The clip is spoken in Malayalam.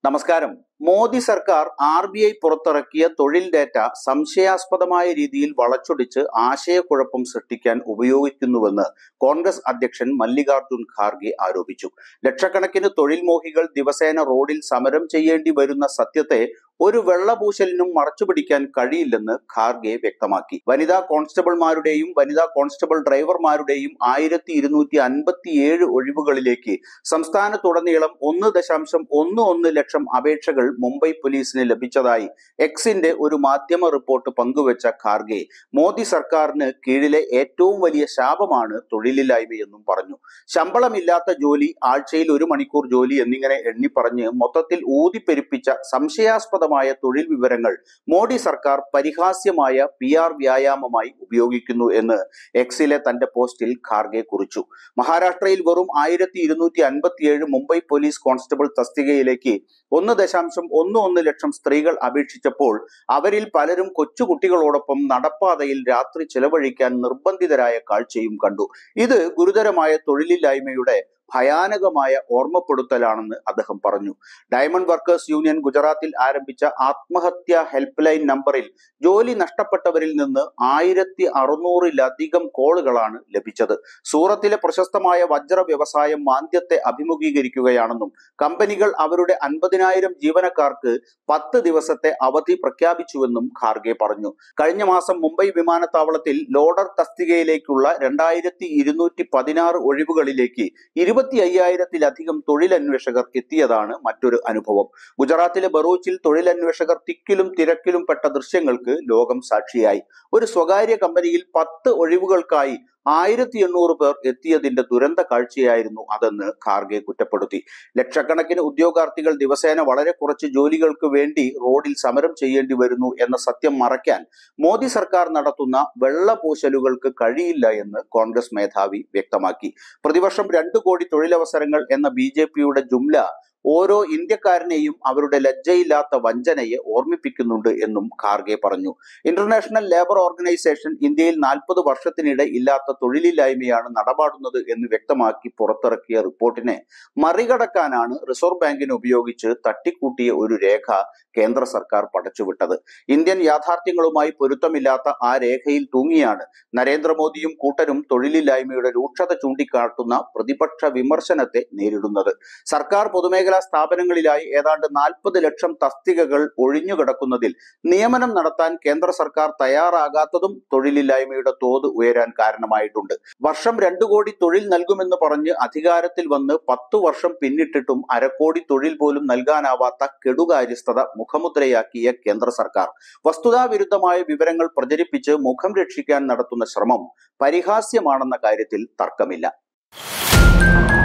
നമസ്കാരം മോദി സർക്കാർ ആർ ബി ഐ പുറത്തിറക്കിയ തൊഴിൽ ഡേറ്റ സംശയാസ്പദമായ രീതിയിൽ വളച്ചൊടിച്ച് ആശയക്കുഴപ്പം സൃഷ്ടിക്കാൻ ഉപയോഗിക്കുന്നുവെന്ന് കോൺഗ്രസ് അധ്യക്ഷൻ മല്ലികാർജുൻ ഖാർഗെ ആരോപിച്ചു ലക്ഷക്കണക്കിന് തൊഴിൽ മോഹികൾ ദിവസേന റോഡിൽ സമരം ചെയ്യേണ്ടി വരുന്ന സത്യത്തെ ഒരു വെള്ളപൂശലിനും മറച്ചുപിടിക്കാൻ കഴിയില്ലെന്ന് ഖാർഗെ വ്യക്തമാക്കി വനിതാ കോൺസ്റ്റബിൾമാരുടെയും വനിതാ കോൺസ്റ്റബിൾ ഡ്രൈവർമാരുടെയും ആയിരത്തി ഇരുന്നൂറ്റി അൻപത്തിയേഴ് ഒഴിവുകളിലേക്ക് സംസ്ഥാനത്തുടനീളം ഒന്ന് ദശാംശം ഒന്ന് ഒന്ന് ലക്ഷം അപേക്ഷകൾ മുംബൈ പോലീസിന് ലഭിച്ചതായി എക്സിന്റെ ഒരു മാധ്യമ റിപ്പോർട്ട് പങ്കുവച്ച ഖാർഗെ മോദി സർക്കാരിന് കീഴിലെ ഏറ്റവും വലിയ ശാപമാണ് തൊഴിലില്ലായ്മയെന്നും പറഞ്ഞു ശമ്പളമില്ലാത്ത ജോലി ആഴ്ചയിൽ ഒരു മണിക്കൂർ ജോലി എന്നിങ്ങനെ എണ്ണിപ്പറഞ്ഞ് മൊത്തത്തിൽ ഊതിപ്പെരുപ്പിച്ച സംശയാസ്പദമായ തൊഴിൽ വിവരങ്ങൾ മോഡി സർക്കാർ പരിഹാസ്യമായ പി ആർ വ്യായാമമായി ഉപയോഗിക്കുന്നു എന്ന് എക്സിലെ തന്റെ പോസ്റ്റിൽ ഖാർഗെ കുറിച്ചു മഹാരാഷ്ട്രയിൽ വെറും ആയിരത്തി ഇരുന്നൂറ്റി അൻപത്തിയേഴ് മുംബൈ പോലീസ് കോൺസ്റ്റബിൾ തസ്തികയിലേക്ക് ഒന്ന് ദശാംശം ഒന്ന് ഒന്ന് ലക്ഷം സ്ത്രീകൾ അപേക്ഷിച്ചപ്പോൾ അവരിൽ പലരും കൊച്ചുകുട്ടികളോടൊപ്പം നടപ്പാതയിൽ രാത്രി ചെലവഴിക്കാൻ നിർബന്ധിതരായ കാഴ്ചയും കണ്ടു ഇത് ഗുരുതരമായ തൊഴിലില്ലായ്മയുടെ ഭയാനകമായ ഓർമ്മപ്പെടുത്തലാണെന്ന് അദ്ദേഹം പറഞ്ഞു ഡയമണ്ട് വർക്കേഴ്സ് യൂണിയൻ ഗുജറാത്തിൽ ആരംഭിച്ച ആത്മഹത്യാ ഹെൽപ്പ് ലൈൻ നമ്പറിൽ ജോലി നഷ്ടപ്പെട്ടവരിൽ നിന്ന് ആയിരത്തി അറുന്നൂറിലധികം കോളുകളാണ് ലഭിച്ചത് സൂറത്തിലെ പ്രശസ്തമായ വജ്ര വ്യവസായം മാന്ദ്യത്തെ അഭിമുഖീകരിക്കുകയാണെന്നും കമ്പനികൾ അവരുടെ അൻപതിനായിരം ജീവനക്കാർക്ക് പത്ത് ദിവസത്തെ അവധി പ്രഖ്യാപിച്ചുവെന്നും ഖാർഗെ പറഞ്ഞു കഴിഞ്ഞ മാസം മുംബൈ വിമാനത്താവളത്തിൽ ലോഡർ തസ്തികയിലേക്കുള്ള രണ്ടായിരത്തി ഇരുന്നൂറ്റി പതിനാറ് ഒഴിവുകളിലേക്ക് ഇരുപത്തി അയ്യായിരത്തിലധികം തൊഴിലന്വേഷകർ എത്തിയതാണ് മറ്റൊരു അനുഭവം ഗുജറാത്തിലെ ബറൂച്ചിൽ തൊഴിലന്വേഷകർ തിക്കിലും തിരക്കിലും പെട്ട ദൃശ്യങ്ങൾക്ക് ലോകം സാക്ഷിയായി ഒരു സ്വകാര്യ കമ്പനിയിൽ പത്ത് ഒഴിവുകൾക്കായി ആയിരത്തി എണ്ണൂറ് പേർ എത്തിയതിന്റെ ദുരന്ത കാഴ്ചയായിരുന്നു അതെന്ന് ഖാർഗെ കുറ്റപ്പെടുത്തി ലക്ഷക്കണക്കിന് ഉദ്യോഗാർത്ഥികൾ ദിവസേന വളരെ കുറച്ച് ജോലികൾക്ക് വേണ്ടി റോഡിൽ സമരം ചെയ്യേണ്ടി വരുന്നു എന്ന സത്യം മറയ്ക്കാൻ മോദി സർക്കാർ നടത്തുന്ന വെള്ളപൂശലുകൾക്ക് കഴിയില്ല എന്ന് കോൺഗ്രസ് മേധാവി വ്യക്തമാക്കി പ്രതിവർഷം രണ്ടു കോടി തൊഴിലവസരങ്ങൾ എന്ന ബി ജെ പിയുടെ ജുംല ഓരോ ഇന്ത്യക്കാരനെയും അവരുടെ ലജ്ജയില്ലാത്ത വഞ്ചനയെ ഓർമ്മിപ്പിക്കുന്നുണ്ട് എന്നും ഖാർഗെ പറഞ്ഞു ഇന്റർനാഷണൽ ലേബർ ഓർഗനൈസേഷൻ ഇന്ത്യയിൽ നാൽപ്പത് വർഷത്തിനിടെ ഇല്ലാത്ത തൊഴിലില്ലായ്മയാണ് നടപാടുന്നത് എന്ന് വ്യക്തമാക്കി പുറത്തിറക്കിയ റിപ്പോർട്ടിനെ മറികടക്കാനാണ് റിസർവ് ബാങ്കിനെ ഉപയോഗിച്ച് തട്ടിക്കൂട്ടിയ ഒരു രേഖ കേന്ദ്ര സർക്കാർ പടച്ചുവിട്ടത് ഇന്ത്യൻ യാഥാർത്ഥ്യങ്ങളുമായി പൊരുത്തമില്ലാത്ത ആ രേഖയിൽ തൂങ്ങിയാണ് നരേന്ദ്രമോദിയും കൂട്ടരും തൊഴിലില്ലായ്മയുടെ രൂക്ഷത ചൂണ്ടിക്കാട്ടുന്ന പ്രതിപക്ഷ വിമർശനത്തെ നേരിടുന്നത് സർക്കാർ പൊതുമേഖലാ സ്ഥാപനങ്ങളിലായി ഏതാണ്ട് നാൽപ്പത് ലക്ഷം തസ്തികകൾ ഒഴിഞ്ഞുകിടക്കുന്നതിൽ നിയമനം നടത്താൻ കേന്ദ്ര സർക്കാർ തയ്യാറാകാത്തതും തൊഴിലില്ലായ്മയുടെ തോത് ഉയരാൻ കാരണമായിട്ടുണ്ട് വർഷം രണ്ടു കോടി തൊഴിൽ നൽകുമെന്ന് പറഞ്ഞ് അധികാരത്തിൽ വന്ന് പത്തു വർഷം പിന്നിട്ടിട്ടും അരക്കോടി തൊഴിൽ പോലും നൽകാനാവാത്ത കെടുകാര്യസ്ഥത മുഖമുദ്രയാക്കിയ കേന്ദ്ര സർക്കാർ വസ്തുതാവിരുദ്ധമായ വിവരങ്ങൾ പ്രചരിപ്പിച്ച് മുഖം രക്ഷിക്കാൻ നടത്തുന്ന ശ്രമം പരിഹാസ്യമാണെന്ന കാര്യത്തിൽ തർക്കമില്ല